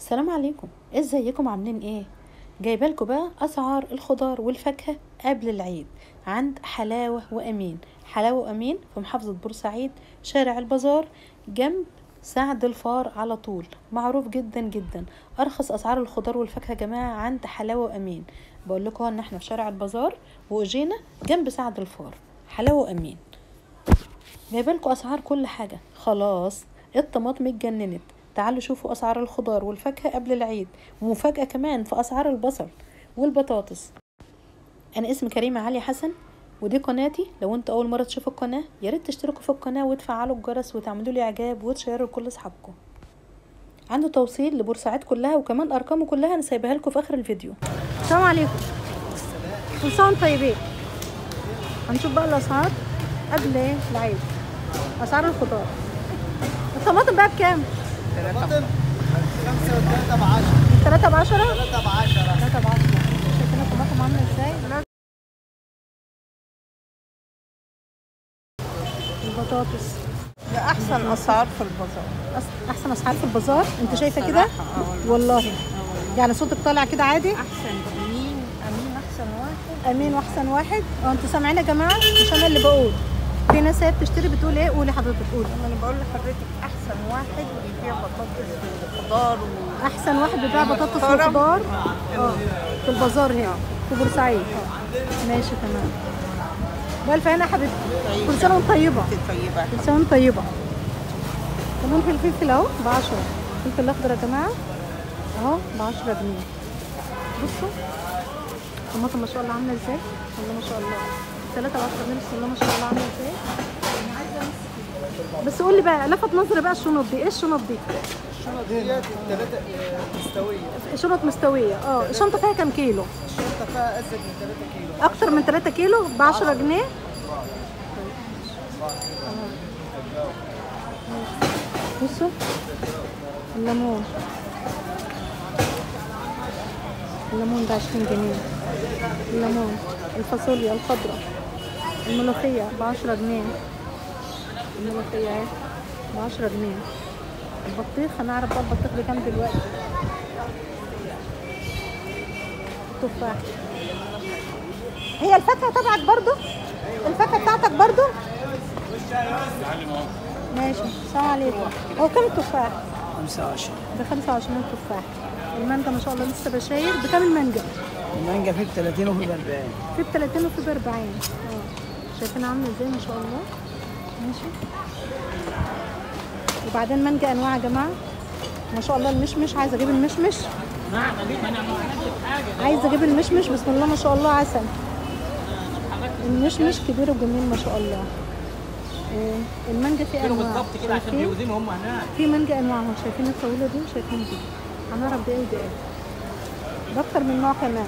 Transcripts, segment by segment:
السلام عليكم ازيكم عاملين ايه جايبه لكم بقى اسعار الخضار والفاكهه قبل العيد عند حلاوه وامين حلاوه وامين في محافظه بورسعيد شارع البازار جنب سعد الفار على طول معروف جدا جدا ارخص اسعار الخضار والفاكهه يا جماعه عند حلاوه وامين بقول لكم ان احنا في شارع البازار واجينا جنب سعد الفار حلاوه وامين جايبه لكم اسعار كل حاجه خلاص الطماطم اتجننت تعالوا شوفوا اسعار الخضار والفاكهه قبل العيد ومفاجاه كمان في اسعار البصل والبطاطس انا اسمي كريمه علي حسن ودي قناتي لو انتوا اول مره تشوفوا القناه يا ريت تشتركوا في القناه وتفعلوا الجرس وتعملوا لي اعجاب وتشيروا لكل اصحابكم عنده توصيل لبورسعيد كلها وكمان ارقامه كلها انا سايبها لكم في اخر الفيديو السلام عليكم كل سنه وانتم طيبين هنشوف بقى الاسعار قبل ايه العيد اسعار الخضار الطماطم بقى بكام؟ طماطم خمسة وثلاثة بعشرة 3 ب 10 ثلاثة بعشرة 3 ب 10 شايفين الطماطم عامله ازاي؟ البطاطس ده احسن اسعار في البازار أس- احسن اسعار في البازار انت شايفه كده والله يعني صوتك طالع كده عادي احسن امين امين احسن واحد امين واحسن واحد اه انتوا سامعين يا جماعه مش انا اللي بقول في ناس هي بتشتري بتقول ايه قولي حضرتك قولي اما انا بقول لحضرتك احسن واحد بيبيع بطاطس وخضار و... احسن واحد بيبيع بطاطس محترم. وخضار اه في البازار هنا في بورسعيد اه ماشي تمام والف هنا يا حبيبتي كل سنه وانت طيبه طيبة كل سنه وانت طيبه كمان في الفلفل اهو ب 10 الفلفل الاخضر يا جماعه اهو ب 10 جنيه بصوا الطماطم ما شاء الله عامله ازاي بسم الله ما شاء الله 3 ب 10 جنيه بسم الله ما شاء الله عامله ازاي بس قول لي بقى لفت نظري بقى الشنط دي ايه الشنط دي الشنط ديت الثلاثة مستوية شنط مستويه اه الشنطه فيها كام كيلو الشنطة فيها أزيد من 3 كيلو اكتر من 3 كيلو ب 10 جنيه بصوا الليمون الليمون ده 20 جنيه الليمون الفاصوليا الخضراء الملوخية ب 10 جنيه الملوخية اهي ب 10 جنيه البطيخ هنعرف بقى البطيخ بكام دلوقتي التفاح هي الفاكهة تبعك برضو؟ الفاكهة بتاعتك برضو؟ ماشي السلام عليكم هو كم التفاح؟ 25 ب 25 التفاح المانجا ما شاء الله لسه بشاير بكام المانجا؟ المانجا فيه ب 30 وفيه ب 40 في ب 30 وفي ب 40 اه شايفين عامله ازاي ما شاء الله ماشي وبعدين مانجا انواع يا جماعه ما شاء الله المشمش عايزه اجيب المشمش عايزه اجيب المشمش بسم الله ما شاء الله عسل المشمش كبير وجميل ما شاء الله آه، المانجا في انواع شايفين هم هناك في مانجا انواع اهو شايفين الطويله دي وشايفين دي هنعرف ده ايه وده ايه ده اكتر من نوع كمان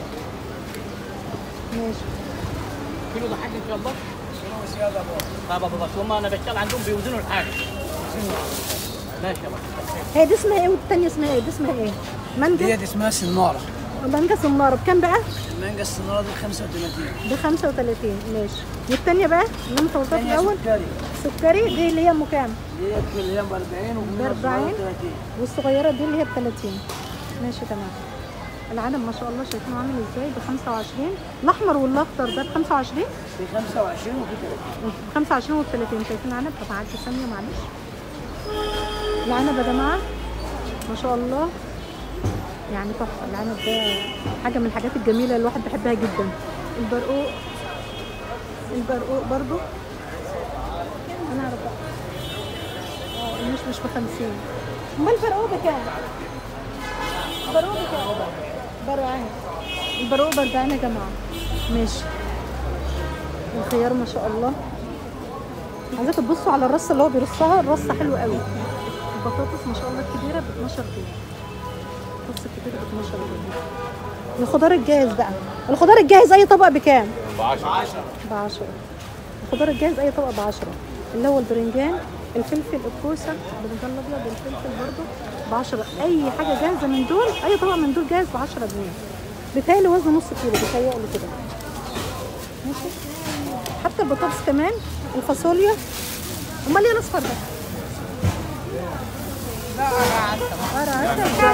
ماشي كيلو ضحك ان شاء الله طب ابو بس هم انا بشتغل عندهم بيوزنوا الحاجه ماشي يا باشا هي دي اسمها ايه والتانية اسمها ايه دي اسمها ايه مانجا ديت اسمها سنارة مانجا سمارة بكام بقى المانجا السنارة دي 35 ب 35 ماشي والتانية بقى اللي انت قلتها في الثانية الاول سكري سكري دي اللي هي ام كام ديت اللي هي ب 40 ب وفي 40 30 والصغيرة دي اللي هي ب 30 ماشي تمام العدم ما شاء الله شايفينه عامل ازاي ب 25 الاحمر والاخضر ده ب 25 في 25 وفي 30 25 وال 30 شايفين عنب طب عدي ثانية معلش العنب يا جماعة ما شاء الله يعني تحفة العنب ده حاجة من الحاجات الجميلة اللي الواحد بيحبها جدا البرقوق البرقوق برضو أنا أعرف بقى اه المشمش ب 50 أمال البرقوق بكام؟ البرقوق بكام؟ برقعين البرقوق ب 40 يا جماعة ماشي الخيار ما شاء الله عايزاكم تبصوا على الرصه اللي هو بيرصها الرصه حلوه قوي البطاطس ما شاء الله الكبيره ب 12 جنيه الرصه الكبيره ب 12 جنيه الخضار الجاهز بقى الخضار الجاهز اي طبق بكام ب 10 ب 10 الخضار الجاهز اي طبق ب 10 اللي هو البرنجان الفلفل الكوسه البرنجان الابيض والفلفل برضو ب 10 اي حاجه جاهزه من دول اي طبق من دول جاهز ب 10 جنيه بيتهيألي وزن نص كيلو بيتهيألي كده ماشي حتى البطاطس كمان الفاصوليا امال ايه الاصفر ده؟ لا انا عارفه ورا عسل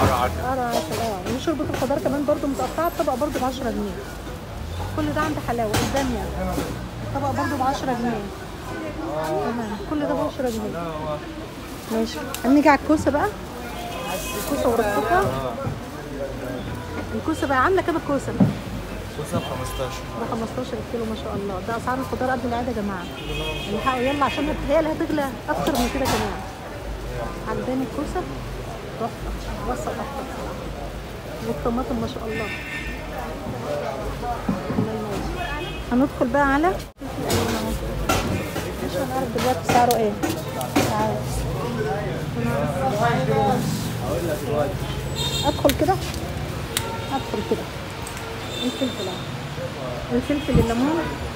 قرع عسل اه وشوربة الخضار كمان برضو متقطعة الطبق برضو ب 10 جنيه كل ده عند حلاوة البامية الطبق برضو ب 10 جنيه تمام كل ده ب 10 جنيه ماشي هنيجي على الكوسة بقى الكوسة ورقتها الكوسة بقى عاملة كام الكوسة؟ كوسه ب 15 ب 15 كيلو ما شاء الله ده اسعار الخضار قد العاده يا جماعه الحقوا يلا عشان هي اللي هتغلى اكتر من كده كمان عجباني الكوسه تحفه وسط تحفه بصراحه والطماطم ما شاء الله الله ينور. هندخل بقى على عشان نعرف دلوقتي سعره ايه تعالى ادخل كده ادخل كده الفلفل اهو الفلفل الليمون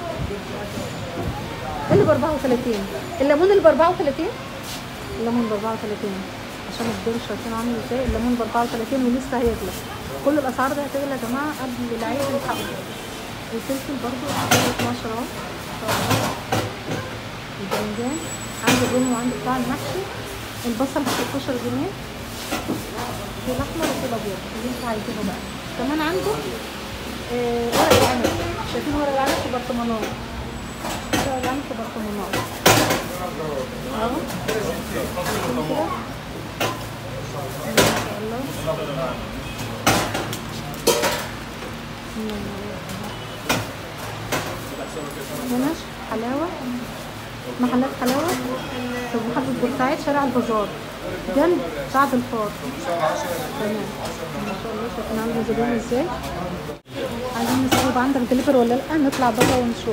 اللي ب 34 الليمون اللي ب 34 الليمون ب 34 عشان الدور شايفين عامل ازاي الليمون ب 34 ولسه هيغلى كل الاسعار دي هتغلى يا جماعه قبل العيد الحقوا الفلفل برضو 12 اهو إن شاء الله. البرنجان عندي الرومي وعندي بتاع المحشي البصل ب 16 جنيه في الاحمر وفي الابيض اللي انتوا عايزينه بقى كمان عنده آه، ورق العنب شايفين ورق العنب في برطمانات ورق العنب في برطمانات اهو شايفين كده ما شاء الله هنا حلاوة محلات حلاوة في محافظة بورسعيد شارع البازار جنب سعد الفار تمام ما شاء الله شايفين عامل زبون ازاي عايزين نسأل عندك دليفر ولا لا نطلع بره ونشوف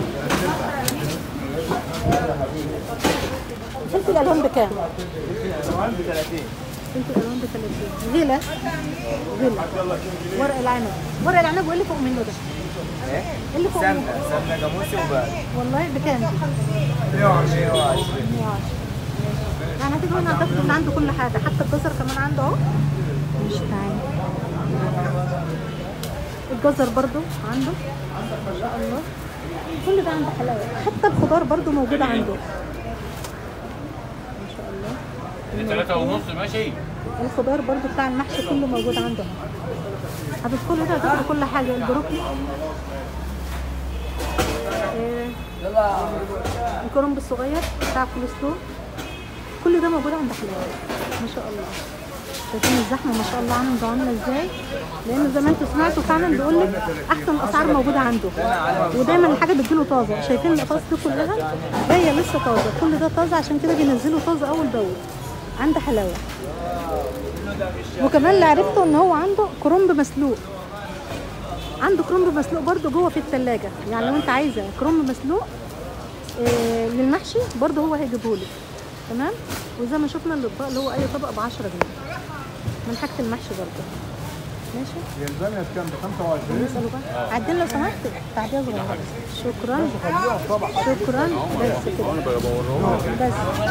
فلفل الالوان بكام؟ فلفل الالوان ب 30 غلا غلا ورق العنب ورق العنب وايه اللي فوق منه ده؟ ايه اللي فوق منه؟ سمنه جاموسي وبقى والله بكام دي؟ 120 110 يعني هتيجي هنا هتاخد من عنده كل حاجه حتى الجزر كمان عنده اهو مش تعالى الجزر برضو عنده ما شاء الله كل ده عنده حلاوه حتى الخضار برضو موجوده عنده ما شاء الله ثلاثة ونص ماشي الخضار برضو بتاع المحشي كله موجود عنده هتدخلوا ده هتاخدوا كل حاجه البروكلي إيه، الكرنب الصغير بتاع الكوليسترول كل ده موجود عند حلاوه ما شاء الله شايفين الزحمه ما شاء الله عنده عامله ازاي لان زي ما انتوا سمعتوا فعلا بيقول لك احسن الاسعار موجوده عنده ودايما الحاجه بتجيله طازه شايفين الاقفاص دي كلها جايه لسه طازه كل ده طازه عشان كده بينزلوا طازه اول باول عند حلاوه وكمان اللي عرفته ان هو عنده كرنب مسلوق عنده كرنب مسلوق برده جوه في الثلاجه يعني لو انت عايزه كرنب مسلوق آه، للمحشي برده هو هيجيبهولك تمام وزي ما شفنا الاطباق اللي هو اي طبق ب 10 جنيه من حاجه المحشي برده ماشي هي الباميه بكام؟ ب 25 نسأله بقى عدل لو سمحت تعديه صغيره شكرا شكرا بس كده بس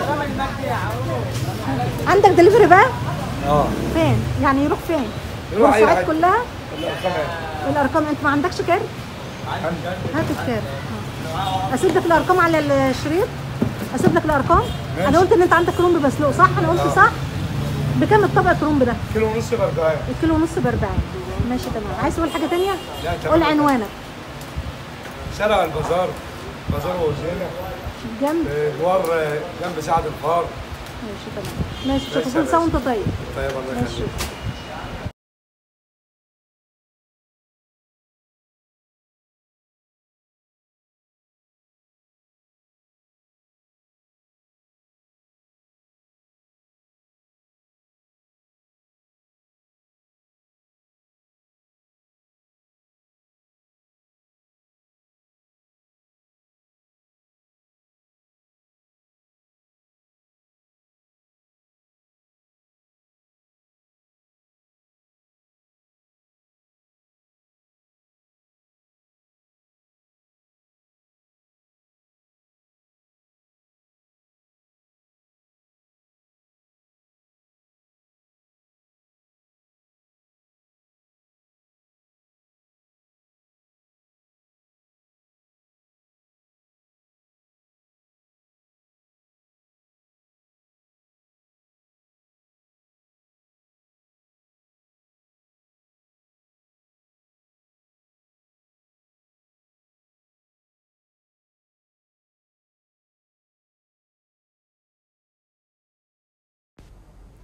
عندك دليفري بقى اه فين يعني يروح فين يروح أي بورسعيد حتة. كلها الارقام ايه؟ الارقام انت ما عندكش كارت هات الكارت آه. اسيب لك الارقام على الشريط اسيب لك الارقام ماشي. انا قلت ان انت عندك كرومب مسلوق صح انا قلت صح بكام الطبق الكرومب ده كيلو ونص ب 40 الكيلو ونص ب 40 ماشي تمام عايز تقول حاجه تانية لا، تمام. قول عنوانك شارع البازار بازار وزينه جنب جوار جنب سعد الفار ماشي تمام ماشي ماشي شوف كل سنه وانت طيب طيب الله يخليك ماشي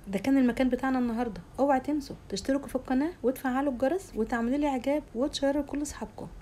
ده كان المكان بتاعنا النهارده اوعى تنسوا تشتركوا في القناه وتفعلوا الجرس وتعملوا لي اعجاب وتشيروا لكل اصحابكم